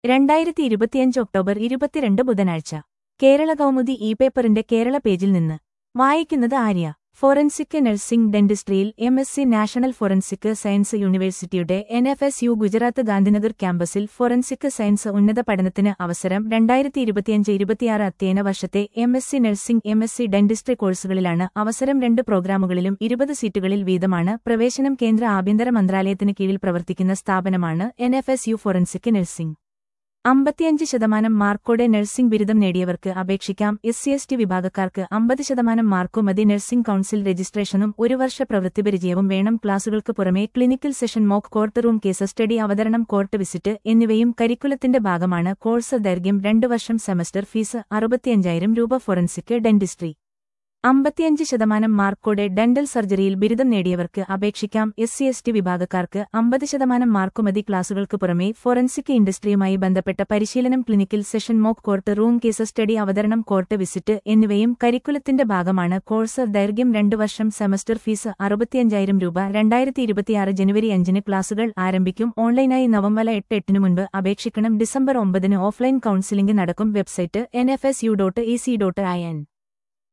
രണ്ടായിരത്തി ഇരുപത്തിയഞ്ച് ഒക്ടോബർ ഇരുപത്തിരണ്ട് ബുധനാഴ്ച കേരള കൗമുദി ഇ പേപ്പറിന്റെ കേരള പേജിൽ നിന്ന് വായിക്കുന്നത് ആര്യ ഫോറൻസിക് നഴ്സിംഗ് ഡെന്റിസ്ട്രിയിൽ M S C national forensic science യൂണിവേഴ്സിറ്റിയുടെ N F S U Gujarat Gandhinagar ക്യാമ്പസിൽ ഫോറൻസിക് സയൻസ് ഉന്നത പഠനത്തിന് അവസരം രണ്ടായിരത്തി ഇരുപത്തിയഞ്ച് ഇരുപത്തിയാറ് അധ്യയന വർഷത്തെ M S C nursing M S C dentistry കോഴ്സുകളിലാണ് അവസരം രണ്ട് പ്രോഗ്രാമുകളിലും ഇരുപത് സീറ്റുകളിൽ വീതമാണ് പ്രവേശനം കേന്ദ്ര ആഭ്യന്തര മന്ത്രാലയത്തിന് കീഴിൽ പ്രവർത്തിക്കുന്ന സ്ഥാപനമാണ് N F S U forensic nursing അമ്പത്തിയഞ്ച് ശതമാനം മാർക്കോടെ നഴ്സിംഗ് ബിരുദം നേടിയവർക്ക് അപേക്ഷിക്കാം എസ് സി എസ് ടി വിഭാഗക്കാർക്ക് അമ്പത് ശതമാനം മാർക്കു മതി നഴ്സിംഗ് കൌൺസിൽ രജിസ്ട്രേഷനും ഒരു വർഷ പ്രവൃത്തി പരിചയവും വേണം ക്ലാസുകൾക്ക് പുറമെ clinical session mock court room case study അവതരണം കോർട്ട് വിസിറ്റ് എന്നിവയും കരിക്കുലത്തിന്റെ ഭാഗമാണ് കോഴ്സ് ദൈർഘ്യം രണ്ട് വർഷം സെമസ്റ്റർ ഫീസ് അറുപത്തിയഞ്ചായിരം രൂപ ഫോറൻസിക് ഡെന്റിസ്ട്രി അമ്പത്തിയഞ്ച് ശതമാനം മാർക്കോടെ ഡെന്റൽ സർജറിയിൽ ബിരുദം നേടിയവർക്ക് അപേക്ഷിക്കാം എസ് സി എസ് ടി വിഭാഗക്കാർക്ക് അമ്പത് ശതമാനം മാർക്കുമതി ക്ലാസുകൾക്ക് പുറമെ ഫോറൻസിക് ഇൻഡസ്ട്രിയുമായി ബന്ധപ്പെട്ട പരിശീലനം clinical session mock court room case study അവതരണം കോർട്ട് വിസിറ്റ് എന്നിവയും കരിക്കുലത്തിന്റെ ഭാഗമാണ് കോഴ്സ് ദൈർഘ്യം രണ്ട് വർഷം സെമസ്റ്റർ ഫീസ് അറുപത്തിയഞ്ചായിരം രൂപ രണ്ടായിരത്തി ഇരുപത്തിയാറ് ജനുവരി അഞ്ചിന് ക്ലാസുകൾ ആരംഭിക്കും ഓൺലൈനായി നവംബർ എട്ട് എട്ടിന് മുൻപ് അപേക്ഷിക്കണം ഡിസംബർ ഒമ്പതിന് ഓഫ്ലൈൻ കൌൺസിലിംഗ് നടക്കും website N F S U dot E C dot I N